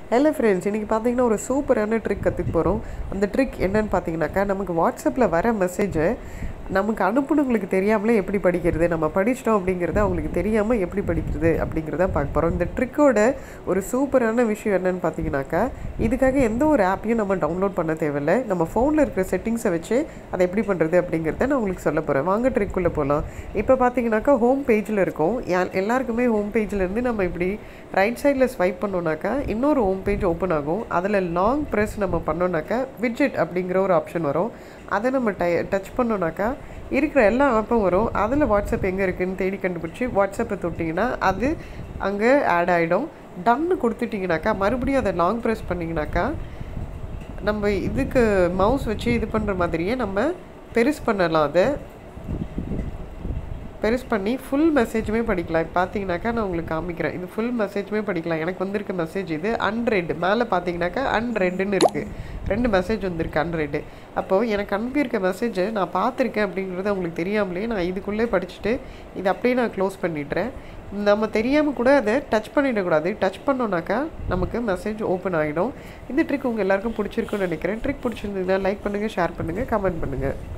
hello friends இன்றைக்கி பார்த்தீங்கன்னா ஒரு சூப்பரான ட்ரிக் கற்றுக்க போகிறோம் அந்த ட்ரிக் என்னன்னு பார்த்தீங்கன்னாக்கா நமக்கு வாட்ஸ்அப்பில் வர மெசேஜை நமக்கு அனுப்புனவங்களுக்கு தெரியாமலே எப்படி படிக்கிறது நம்ம படிச்சிட்டோம் அப்படிங்கிறத அவங்களுக்கு தெரியாமல் எப்படி படிக்கிறது அப்படிங்கிறத பார்க்க போகிறோம் இந்த ட்ரிக்கோட ஒரு சூப்பரான விஷயம் என்னன்னு பார்த்தீங்கன்னாக்கா இதுக்காக எந்த ஒரு ஆப்பையும் நம்ம டவுன்லோட் பண்ண தேவையில்லை நம்ம ஃபோனில் இருக்கிற செட்டிங்ஸை வச்சு அதை எப்படி பண்ணுறது அப்படிங்கிறத நான் உங்களுக்கு சொல்ல போகிறேன் வாங்க ட்ரிக்குள்ளே போகலாம் இப்போ பார்த்தீங்கன்னாக்கா ஹோம் பேஜில் இருக்கும் யா- எல்லாருக்குமே ஹோம் பேஜ்லேருந்து நம்ம இப்படி ரைட் சைடில் ஸ்வைப் பண்ணோம்னாக்கா இன்னொரு ஹோம் பேஜ் ஓப்பன் ஆகும் அதில் லாங் ப்ரெஸ் நம்ம பண்ணோம்னாக்கா விட்ஜெட் அப்படிங்கிற ஒரு ஆப்ஷன் வரும் அதை நம்ம டை டச் பண்ணோம்னாக்கா இருக்கிற எல்லா ஆப்பும் வரும் அதில் வாட்ஸ்அப் எங்கே இருக்குன்னு தேடி கண்டுபிடிச்சி வாட்ஸ்அப்பை தொட்டிங்கன்னா அது அங்கே ஆட் ஆகிடும் டன்னு கொடுத்துட்டிங்கனாக்கா மறுபடியும் அதை லாங் ப்ரெஸ் பண்ணிங்கனாக்கா நம்ம இதுக்கு மவுஸ் வச்சு இது பண்ணுற மாதிரியே நம்ம பெருசு பண்ணலாம் அதை பெருசு பண்ணி ஃபுல் மெசேஜுமே படிக்கலாம் இப்போ பார்த்தீங்கன்னாக்கா நான் உங்களுக்கு காமிக்கிறேன் இது ஃபுல் மெசேஜுமே படிக்கலாம் எனக்கு வந்திருக்க மெசேஜ் இது அன்ரெட் மேலே பார்த்தீங்கன்னாக்கா அன்ரெட்டுன்னு இருக்குது ரெண்டு மெசேஜ் வந்திருக்கு அன்ரெட்டு அப்போது எனக்கு அனுப்பியிருக்க மெசேஜை நான் பார்த்துருக்கேன் அப்படிங்கிறது அவங்களுக்கு தெரியாமலே நான் இதுக்குள்ளே படிச்சுட்டு இதை அப்படியே நான் க்ளோஸ் பண்ணிடுறேன் நம்ம தெரியாமல் கூட அதை டச் பண்ணிடக்கூடாது டச் பண்ணோன்னாக்கா நமக்கு மெசேஜ் ஓப்பன் ஆகிடும் இந்த ட்ரிக் உங்கள் எல்லாருக்கும் பிடிச்சிருக்குன்னு நினைக்கிறேன் ட்ரிக் பிடிச்சிருந்ததுன்னா லைக் பண்ணுங்கள் ஷேர் பண்ணுங்கள் கமெண்ட் பண்ணுங்கள்